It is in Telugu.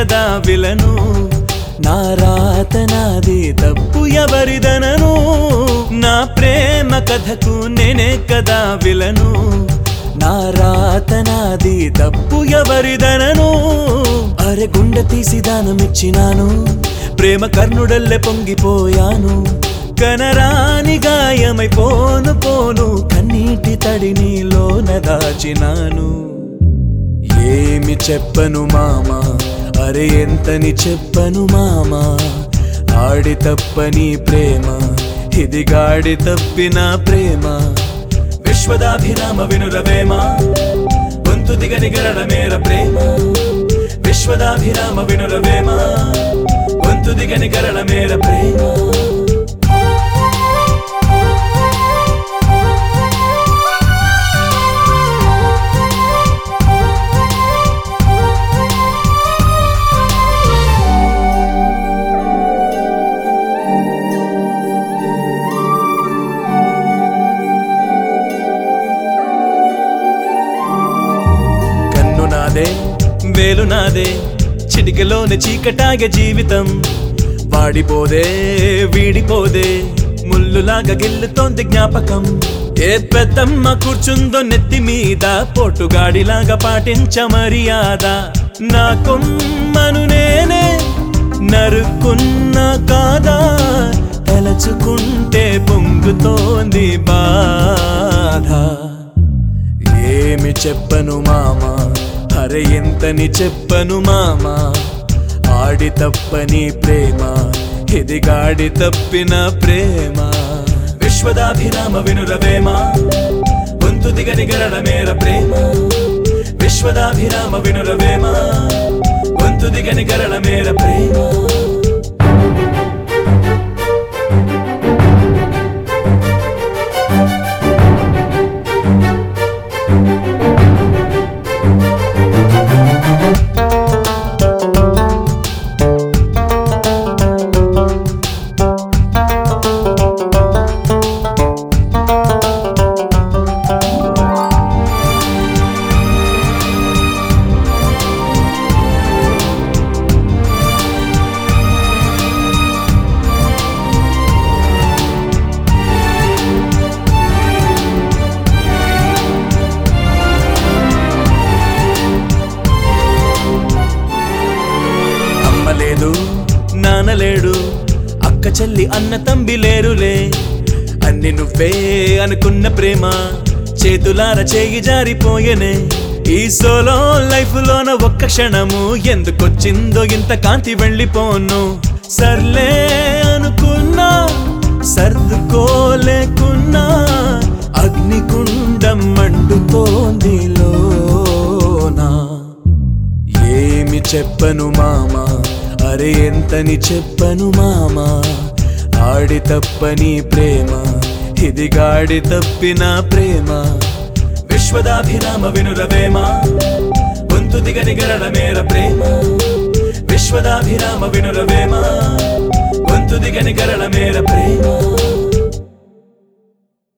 కదా విలను నా రాత నాది తప్పు ఎవరిదనను నా ప్రేమ కథకు నేనే కదా విలను నా రాత నాది తప్పు ఎవరిదనను అరె గుండె తీసి దానమిచ్చినాను ప్రేమ కర్ణుడల్లె పొంగిపోయాను కనరాని గాయమైపోను పోను కన్నీటి తడి నీలోన దాచినాను ఏమి చెప్పను మామా అరే ఎంతని చెప్పను మామా ఆడి తప్పని ప్రేమ ఇది గాడి తప్పిన ప్రేమ విశ్వదాభిరామ వినురవేమ గొంతు దిగని గరడ మేర ప్రేమ విశ్వదాభిరామ వినురవేమ గొంతు దిగని గరడ మేర ప్రేమ కన్ను నాదే వేలు నాదే చిటికలోని చీకటాగే జీవితం వాడిపోదే వీడిపోదే ముల్లులాగా గిల్లుతోంది జ్ఞాపకం ఏ పెద్దమ్మ కూర్చుందో నెత్తి మీద పొట్టుగాడిలాగా పాటించ మర్యాద నా కొమ్మను నేనే నరుక్కున్నా కాదా తలచుకుంటే పొంగుతోంది బాధ ఏమి చెప్పను మామా అరే ఎంతని చెప్పను మామా ఆడి తప్పని ప్రేమ ఇది గాడి తప్పిన ప్రేమ విశ్వదాభిరామ వినురవేమ గొంతు దిగని గరడ మేర ప్రేమ విశ్వదాభిరామ వినురవేమ గొంతు దిగని గరడ మేర ప్రేమ అమ్మ లేదు నాన్న లేడు అక్క చెల్లి అన్న తంబి లేరులే అన్ని నువ్వే అనుకున్న ప్రేమ చేతులార చేయి జారిపోయెనే ఈ సోలో లైఫ్ లోన ఒక్క క్షణము ఎందుకొచ్చిందో ఇంత కాంతి వెళ్ళిపోను సర్లే అనుకున్నా సర్దుకోలేకున్నా అగ్నికుండం మండుతోంది లోనా ఏమి చెప్పను మామా అరే ఎంతని చెప్పను మామా ఆడి తప్పని ప్రేమ ఇది గాడి తప్పిన ప్రేమ విశ్వదాభిరామ వినురవేమ గొంతు దిగని గరడ మేర ప్రేమ విశ్వదాభిరామ వినురవేమ గొంతు దిగని గరడ మేర ప్రేమ